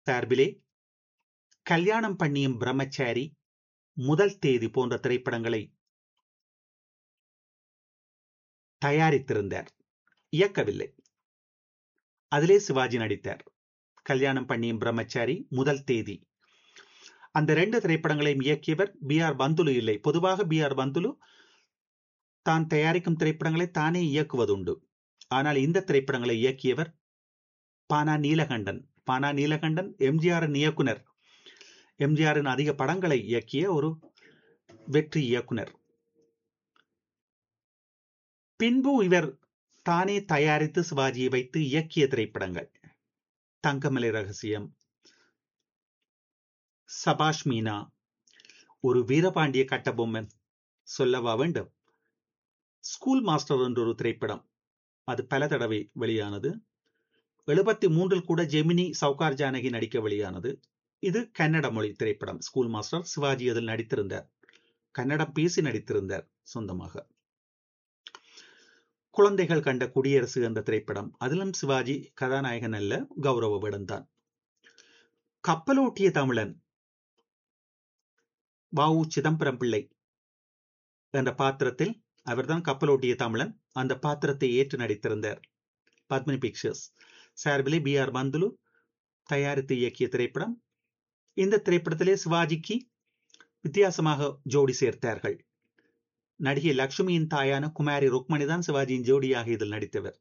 சார்பிலே கல்யாணம் பண்ணியும் பிரம்மச்சாரி முதல் தேதி போன்ற திரைப்படங்களை தயாரித்திருந்தார் இயக்கவில்லை அதிலே சிவாஜி நடித்தார் கல்யாணம் பண்ணியும் பிரம்மச்சாரி முதல் தேதி அந்த ரெண்டு திரைப்படங்களையும் இயக்கியவர் பி ஆர் பந்துலு இல்லை பொதுவாக பி ஆர் பந்துலு தான் தயாரிக்கும் திரைப்படங்களை தானே இயக்குவதுண்டு ஆனால் இந்த திரைப்படங்களை இயக்கியவர் பானா நீலகண்டன் பானா நீலகண்டன் எம்ஜிஆரின் இயக்குனர் எம்ஜிஆரின் அதிக படங்களை இயக்கிய ஒரு வெற்றி இயக்குனர் பின்பு இவர் தானே தயாரித்து சிவாஜியை வைத்து இயக்கிய திரைப்படங்கள் தங்கமலை ரகசியம் சபாஷ் மீனா ஒரு வீரபாண்டிய கட்டபொம்மன் சொல்லவா வேண்டும் ஸ்கூல் மாஸ்டர் என்ற ஒரு திரைப்படம் அது பல தடவை வெளியானது எழுபத்தி மூன்றில் கூட ஜெமினி சவுகார் ஜானகி நடிக்க வெளியானது இது கன்னட மொழி திரைப்படம் ஸ்கூல் மாஸ்டர் சிவாஜி அதில் நடித்திருந்தார் கன்னடம் பேசி நடித்திருந்தார் சொந்தமாக குழந்தைகள் கண்ட குடியரசு என்ற திரைப்படம் அதிலும் சிவாஜி கதாநாயகன் அல்ல கௌரவ வேடன்தான் கப்பலோட்டிய தமிழன் வாவு சிதம்பரம் பிள்ளை என்ற பாத்திரத்தில் அவர்தான் கப்பலோட்டிய தமிழன் அந்த பாத்திரத்தை ஏற்று நடித்திருந்தார் பத்மினி பிக்சர்ஸ் சார்பிலே பி ஆர் பந்துலு தயாரித்து இயக்கிய திரைப்படம் இந்த திரைப்படத்திலே சிவாஜிக்கு வித்தியாசமாக ஜோடி சேர்த்தார்கள் நடிகை லட்சுமியின் தாயான குமாரி ருக்மணி தான் சிவாஜியின் ஜோடியாக இதில் நடித்தவர்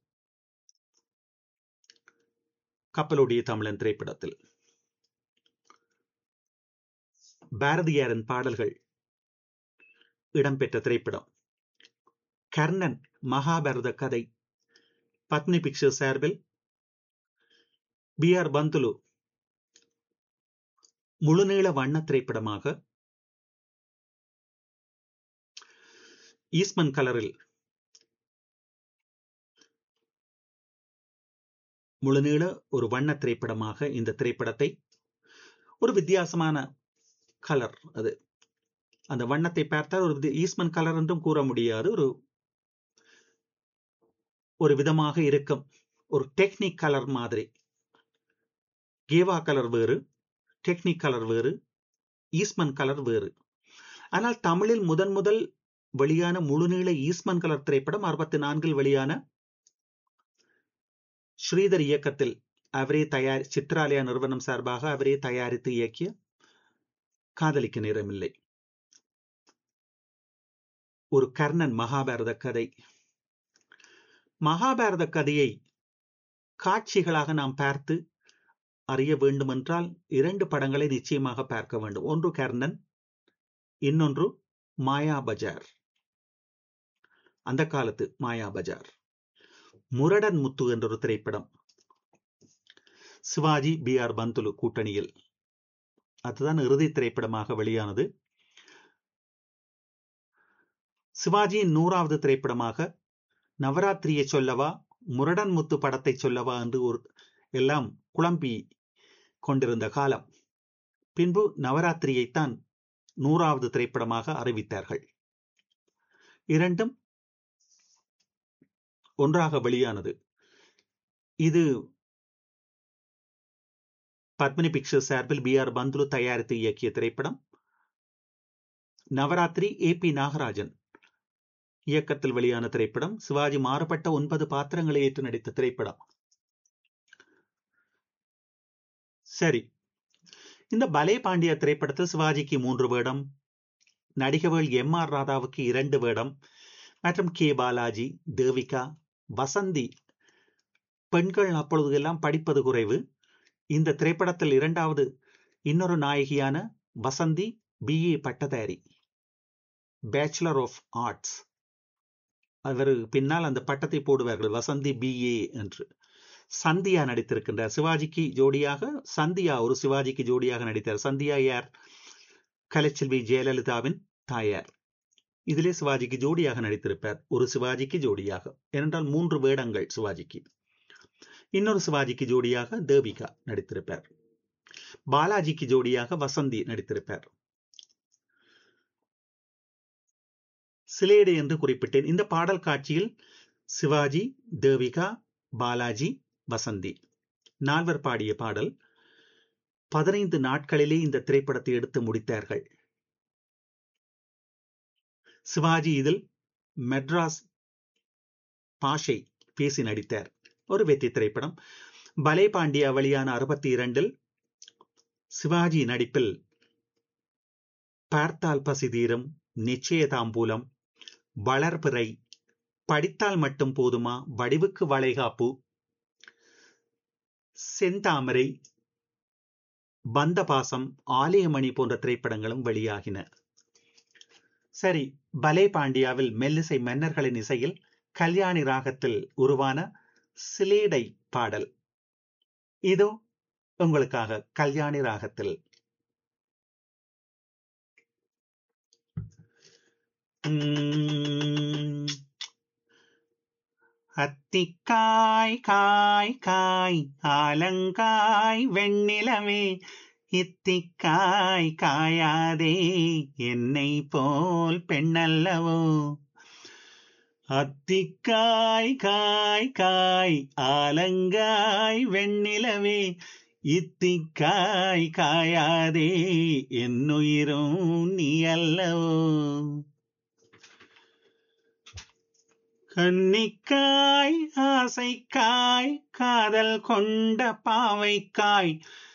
கப்பலோடிய தமிழன் திரைப்படத்தில் பாரதியாரின் பாடல்கள் இடம்பெற்ற திரைப்படம் கர்ணன் மகாபாரத கதை பத்னி பிக்சர் சார்பில் பி ஆர் பந்துலு முழுநீள வண்ண திரைப்படமாக ஈஸ்மன் கலரில் முழுநீள ஒரு வண்ண திரைப்படமாக இந்த திரைப்படத்தை ஒரு வித்தியாசமான கலர் அது அந்த வண்ணத்தை பார்த்தால் ஒரு ஈஸ்மன் கலர் என்றும் கூற முடியாது ஒரு ஒரு விதமாக இருக்கும் ஒரு டெக்னிக் கலர் மாதிரி கேவா கலர் வேறு டெக்னிக் கலர் வேறு ஈஸ்மன் கலர் வேறு ஆனால் தமிழில் முதன் முதல் வெளியான முழுநீள ஈஸ்மன் கலர் திரைப்படம் அறுபத்தி நான்கில் வெளியான ஸ்ரீதர் இயக்கத்தில் அவரே தயார் சித்ராலயா நிறுவனம் சார்பாக அவரே தயாரித்து இயக்கிய காதலிக்க நேரமில்லை ஒரு கர்ணன் மகாபாரத கதை மகாபாரத கதையை காட்சிகளாக நாம் பார்த்து அறிய வேண்டுமென்றால் இரண்டு படங்களை நிச்சயமாக பார்க்க வேண்டும் ஒன்று கர்ணன் இன்னொன்று மாயா பஜார் அந்த காலத்து மாயா பஜார் முரடன் முத்து என்ற ஒரு திரைப்படம் சிவாஜி பி ஆர் பந்துலு கூட்டணியில் அதுதான் இறுதி திரைப்படமாக வெளியானது சிவாஜியின் நூறாவது திரைப்படமாக நவராத்திரியை சொல்லவா முரடன் முத்து படத்தை சொல்லவா என்று ஒரு எல்லாம் குழம்பி கொண்டிருந்த காலம் பின்பு நவராத்திரியைத்தான் நூறாவது திரைப்படமாக அறிவித்தார்கள் இரண்டும் ஒன்றாக வெளியானது இது பத்மினி பிக்சர்ஸ் சார்பில் பி ஆர் பந்துலு தயாரித்து இயக்கிய திரைப்படம் நவராத்திரி ஏ பி நாகராஜன் இயக்கத்தில் வெளியான திரைப்படம் சிவாஜி மாறுபட்ட ஒன்பது பாத்திரங்களை ஏற்று நடித்த திரைப்படம் சரி இந்த பலே பாண்டிய திரைப்படத்தில் சிவாஜிக்கு மூன்று வேடம் நடிகவேள் எம் ஆர் ராதாவுக்கு இரண்டு வேடம் மற்றும் கே பாலாஜி தேவிகா வசந்தி பெண்கள் அப்பொழுது எல்லாம் படிப்பது குறைவு இந்த திரைப்படத்தில் இரண்டாவது இன்னொரு நாயகியான வசந்தி பிஏ பட்டதாரி பேச்சுலர் ஆஃப் ஆர்ட்ஸ் அவர் பின்னால் அந்த பட்டத்தை போடுவார்கள் வசந்தி பிஏ என்று சந்தியா நடித்திருக்கின்றார் சிவாஜிக்கு ஜோடியாக சந்தியா ஒரு சிவாஜிக்கு ஜோடியாக நடித்தார் சந்தியா யார் கலைச்செல்வி ஜெயலலிதாவின் தாயார் இதிலே சிவாஜிக்கு ஜோடியாக நடித்திருப்பார் ஒரு சிவாஜிக்கு ஜோடியாக ஏனென்றால் மூன்று வேடங்கள் சிவாஜிக்கு இன்னொரு சிவாஜிக்கு ஜோடியாக தேவிகா நடித்திருப்பார் பாலாஜிக்கு ஜோடியாக வசந்தி நடித்திருப்பார் சிலேடு என்று குறிப்பிட்டேன் இந்த பாடல் காட்சியில் சிவாஜி தேவிகா பாலாஜி வசந்தி நால்வர் பாடிய பாடல் பதினைந்து நாட்களிலே இந்த திரைப்படத்தை எடுத்து முடித்தார்கள் சிவாஜி இதில் மெட்ராஸ் பாஷை பேசி நடித்தார் ஒரு வெற்றி திரைப்படம் பலே பாண்டியா வெளியான அறுபத்தி இரண்டில் சிவாஜி நடிப்பில் பார்த்தால் பசிதீரம் நிச்சயதாம்பூலம் வளர்பிறை படித்தால் மட்டும் போதுமா வடிவுக்கு வளைகாப்பு செந்தாமரை பந்தபாசம் ஆலயமணி போன்ற திரைப்படங்களும் வெளியாகின சரி பலே பாண்டியாவில் மெல்லிசை மன்னர்களின் இசையில் கல்யாணி ராகத்தில் உருவான சிலேடை பாடல் இதோ உங்களுக்காக கல்யாணி ராகத்தில் அத்திக்காய் காய் காய் ஆலங்காய் வெண்ணிலவே இத்திக்காய் காயாதே என்னை போல் பெண்ணல்லவோ அத்திக்காய் காய் காய் ஆலங்காய் வெண்ணிலவே இத்திக்காய் காயாதே என்னுயிரும் நீ அல்லவோ கன்னிக்காய் ஆசைக்காய் காதல் கொண்ட பாவைக்காய்